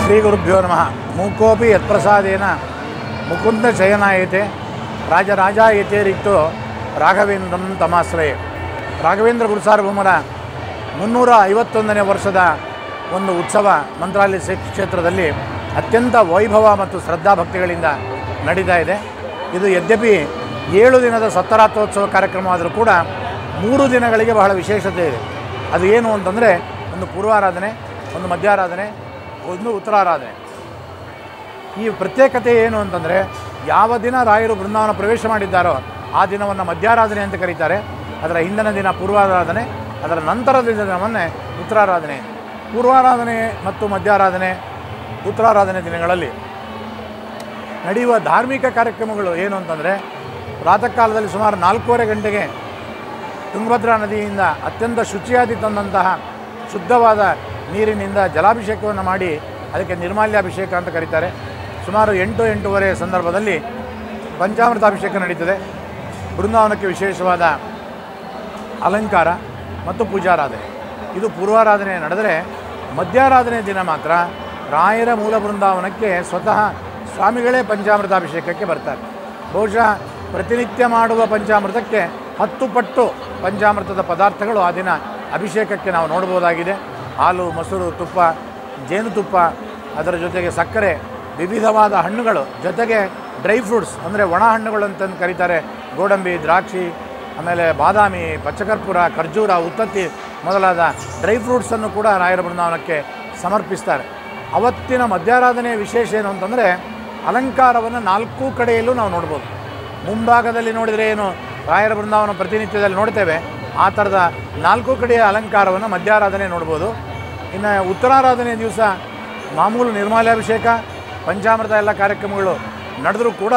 ಶ್ರೀ ಗುರುಭ್ಯೋ ನಮಃ ಮೂಕೋಪಿ ಯತ್ಪ್ರಸಾದೇನ ಮುಕುಂದ ಶಯನಾಯತೆ ರಾಜರಾಜಾಯತೆ ರಿಕ್ತು ರಾಘವೇಂದ್ರಂ ತಮಾಶ್ರಯೆ ರಾಘವೇಂದ್ರ ಗುರುಸಾರ್ವಭೌಮರ ಮುನ್ನೂರ ಐವತ್ತೊಂದನೇ ವರ್ಷದ ಒಂದು ಉತ್ಸವ ಮಂತ್ರಾಲಯ ಕ್ಷೇ- ಕ್ಷೇತ್ರದಲ್ಲಿ ಅತ್ಯಂತ ವೈಭವ ಮತ್ತು ಶ್ರದ್ಧಾಭಕ್ತಿಗಳಿಂದ ನಡೀತಾ ಇದೆ ಇದು ಯದ್ಯಪಿ ಏಳು ದಿನದ ಸತ್ತರಾತ್ರೋತ್ಸವ ಕಾರ್ಯಕ್ರಮವಾದರೂ ಕೂಡ ಮೂರು ದಿನಗಳಿಗೆ ಬಹಳ ವಿಶೇಷತೆ ಇದೆ ಅದು ಏನು ಅಂತಂದರೆ ಒಂದು ಪೂರ್ವಾರಾಧನೆ ಒಂದು ಮಧ್ಯಾರಾಧನೆ ಒಂದು ಉತ್ತರಾರಾಧನೆ ಈ ಪ್ರತ್ಯೇಕತೆ ಏನು ಅಂತಂದರೆ ಯಾವ ದಿನ ರಾಯರು ಬೃಂದಾವನ ಪ್ರವೇಶ ಮಾಡಿದ್ದಾರೋ ಆ ದಿನವನ್ನು ಮಧ್ಯಾರಾಧನೆ ಅಂತ ಕರೀತಾರೆ ಅದರ ಹಿಂದಿನ ದಿನ ಪೂರ್ವಾರಾಧನೆ ಅದರ ನಂತರದ ದಿನವನ್ನೇ ಉತ್ತರಾರಾಧನೆ ಪೂರ್ವಾರಾಧನೆ ಮತ್ತು ಮಧ್ಯಾರಾಧನೆ ಉತ್ತರಾರಾಧನೆ ದಿನಗಳಲ್ಲಿ ನಡೆಯುವ ಧಾರ್ಮಿಕ ಕಾರ್ಯಕ್ರಮಗಳು ಏನು ಅಂತಂದರೆ ಪ್ರಾತಃ ಕಾಲದಲ್ಲಿ ಸುಮಾರು ನಾಲ್ಕೂವರೆ ಗಂಟೆಗೆ ತುಂಗಭದ್ರಾ ನದಿಯಿಂದ ಅತ್ಯಂತ ಶುಚಿಯಾದಿ ತಂದಂತಹ ಶುದ್ಧವಾದ ನೀರಿನಿಂದ ಜಲಾಭಿಷೇಕವನ್ನು ಮಾಡಿ ಅದಕ್ಕೆ ನಿರ್ಮಾಲ್ಯಾಭಿಷೇಕ ಅಂತ ಕರೀತಾರೆ ಸುಮಾರು ಎಂಟು ಎಂಟೂವರೆ ಸಂದರ್ಭದಲ್ಲಿ ಪಂಚಾಮೃತಾಭಿಷೇಕ ನಡೀತದೆ ಬೃಂದಾವನಕ್ಕೆ ವಿಶೇಷವಾದ ಅಲಂಕಾರ ಮತ್ತು ಪೂಜಾರಾಧನೆ ಇದು ಪೂರ್ವಾರಾಧನೆ ನಡೆದರೆ ಮಧ್ಯಾರಾಧನೆ ದಿನ ಮಾತ್ರ ರಾಯರ ಮೂಲ ಬೃಂದಾವನಕ್ಕೆ ಸ್ವತಃ ಸ್ವಾಮಿಗಳೇ ಪಂಚಾಮೃತಾಭಿಷೇಕಕ್ಕೆ ಬರ್ತಾರೆ ಬಹುಶಃ ಪ್ರತಿನಿತ್ಯ ಮಾಡುವ ಪಂಚಾಮೃತಕ್ಕೆ ಹತ್ತು ಪಟ್ಟು ಪಂಚಾಮೃತದ ಪದಾರ್ಥಗಳು ಆ ದಿನ ಅಭಿಷೇಕಕ್ಕೆ ನಾವು ನೋಡ್ಬೋದಾಗಿದೆ ಹಾಲು ಮೊಸರು ತುಪ್ಪ ಜೇನುತುಪ್ಪ ಅದರ ಜೊತೆಗೆ ಸಕ್ಕರೆ ವಿವಿಧವಾದ ಹಣ್ಣುಗಳು ಜೊತೆಗೆ ಡ್ರೈ ಫ್ರೂಟ್ಸ್ ಅಂದರೆ ಒಣ ಹಣ್ಣುಗಳು ಅಂತಂದು ಕರೀತಾರೆ ಗೋಡಂಬಿ ದ್ರಾಕ್ಷಿ ಆಮೇಲೆ ಬಾದಾಮಿ ಪಚ್ಚಕರ್ಪೂರ ಖರ್ಜೂರ ಉತ್ತತ್ತಿ ಮೊದಲಾದ ಡ್ರೈ ಫ್ರೂಟ್ಸನ್ನು ಕೂಡ ರಾಯರ ಬೃಂದಾವನಕ್ಕೆ ಸಮರ್ಪಿಸ್ತಾರೆ ಅವತ್ತಿನ ಮಧ್ಯಾರಾಧನೆಯ ವಿಶೇಷ ಏನು ಅಂತಂದರೆ ಅಲಂಕಾರವನ್ನು ನಾಲ್ಕು ಕಡೆಯಲ್ಲೂ ನಾವು ನೋಡ್ಬೋದು ಮುಂಭಾಗದಲ್ಲಿ ನೋಡಿದರೆ ಏನು ರಾಯರ ಬೃಂದಾವನ ಪ್ರತಿನಿತ್ಯದಲ್ಲಿ ನೋಡ್ತೇವೆ ಆ ಥರದ ನಾಲ್ಕು ಕಡೆಯ ಅಲಂಕಾರವನ್ನು ಮಧ್ಯಾರಾಧನೆ ನೋಡ್ಬೋದು ಇನ್ನು ಉತ್ತರಾರಾಧನೆ ದಿವಸ ಮಾಮೂಲು ನಿರ್ಮಾಲ್ಯಾಭಿಷೇಕ ಪಂಚಾಮೃತ ಎಲ್ಲ ಕಾರ್ಯಕ್ರಮಗಳು ನಡೆದರೂ ಕೂಡ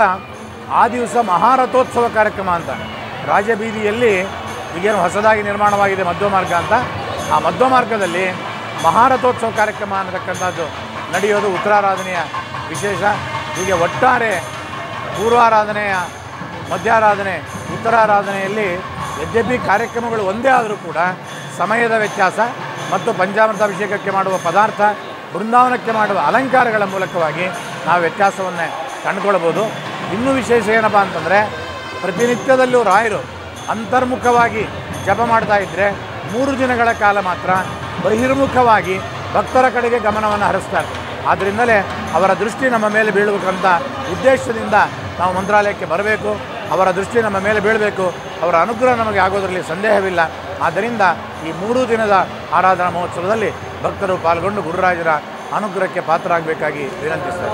ಆ ದಿವಸ ಮಹಾರಥೋತ್ಸವ ಕಾರ್ಯಕ್ರಮ ಅಂತ ರಾಜಬೀದಿಯಲ್ಲಿ ಈಗೇನು ಹೊಸದಾಗಿ ನಿರ್ಮಾಣವಾಗಿದೆ ಮಧ್ವ ಮಾರ್ಗ ಅಂತ ಆ ಮಧ್ವ ಮಾರ್ಗದಲ್ಲಿ ಮಹಾರಥೋತ್ಸವ ಕಾರ್ಯಕ್ರಮ ಅನ್ನತಕ್ಕಂಥದ್ದು ನಡೆಯೋದು ಉತ್ತರಾರಾಧನೆಯ ವಿಶೇಷ ಹೀಗೆ ಒಟ್ಟಾರೆ ಪೂರ್ವಾರಾಧನೆಯ ಮಧ್ಯಾರಾಧನೆ ಉತ್ತರಾರಾಧನೆಯಲ್ಲಿ ಯದ್ಯಪಿ ಕಾರ್ಯಕ್ರಮಗಳು ಒಂದೇ ಆದರೂ ಕೂಡ ಸಮಯದ ವ್ಯತ್ಯಾಸ ಮತ್ತು ಪಂಚಾಮೃತಾಭಿಷೇಕಕ್ಕೆ ಮಾಡುವ ಪದಾರ್ಥ ಬೃಂದಾವನಕ್ಕೆ ಮಾಡುವ ಅಲಂಕಾರಗಳ ಮೂಲಕವಾಗಿ ನಾವು ವ್ಯತ್ಯಾಸವನ್ನೇ ಕಂಡುಕೊಳ್ಬೋದು ಇನ್ನೂ ವಿಶೇಷ ಏನಪ್ಪ ಅಂತಂದರೆ ಪ್ರತಿನಿತ್ಯದಲ್ಲೂ ರಾಯರು ಅಂತರ್ಮುಖವಾಗಿ ಜಪ ಮಾಡ್ತಾ ಇದ್ದರೆ ಮೂರು ದಿನಗಳ ಕಾಲ ಮಾತ್ರ ಬಹಿರ್ಮುಖವಾಗಿ ಭಕ್ತರ ಕಡೆಗೆ ಗಮನವನ್ನು ಹರಿಸ್ತಾರೆ ಆದ್ದರಿಂದಲೇ ಅವರ ದೃಷ್ಟಿ ನಮ್ಮ ಮೇಲೆ ಬೀಳಬೇಕಂತ ಉದ್ದೇಶದಿಂದ ನಾವು ಮಂತ್ರಾಲಯಕ್ಕೆ ಬರಬೇಕು ಅವರ ದೃಷ್ಟಿ ನಮ್ಮ ಮೇಲೆ ಬೀಳಬೇಕು ಅವರ ಅನುಗ್ರಹ ನಮಗೆ ಆಗೋದರಲ್ಲಿ ಸಂದೇಹವಿಲ್ಲ ಆದ್ದರಿಂದ ಈ ಮೂರು ದಿನದ ಆರಾಧನಾ ಮಹೋತ್ಸವದಲ್ಲಿ ಭಕ್ತರು ಪಾಲ್ಗೊಂಡು ಗುರುರಾಜರ ಅನುಗ್ರಹಕ್ಕೆ ಪಾತ್ರರಾಗಬೇಕಾಗಿ ವಿನಂತಿಸ್ತಾರೆ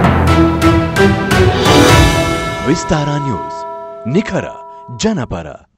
ವಿಸ್ತಾರ ನ್ಯೂಸ್ ನಿಖರ ಜನಪರ